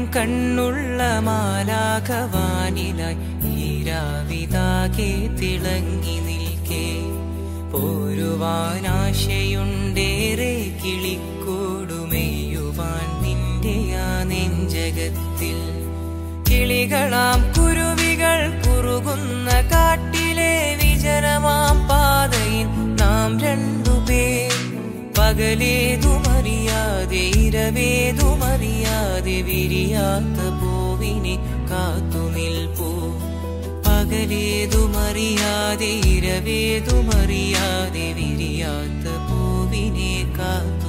കണ്ണുള്ള മാലാഖവാനിലായി ഈരാവിതാകെ തിളങ്ങി നിൽക്കേ പോരുവാനാശയുണ്ടേറെ കിളിക്കൂടുമെയ്യുവാൻ നിന്റെ ആ നെഞ്ചകത്തിൽ കിളികളാം കുരുവികൾ കുറുകുന്ന കാട്ടിലെ വിജനമാം പാതയിൽ നാം രണ്ടുപേർ പകലേതുമറിയാതെ ഇരവേതുമറിയാതെ വിരിയാത്ത പൂവിനെ കാത്തു നിൽപ്പൂ പകലേതുമറിയാതെ ഇരവേതുമറിയാതെ വിരിയാത്ത പൂവിനെ കാത്തു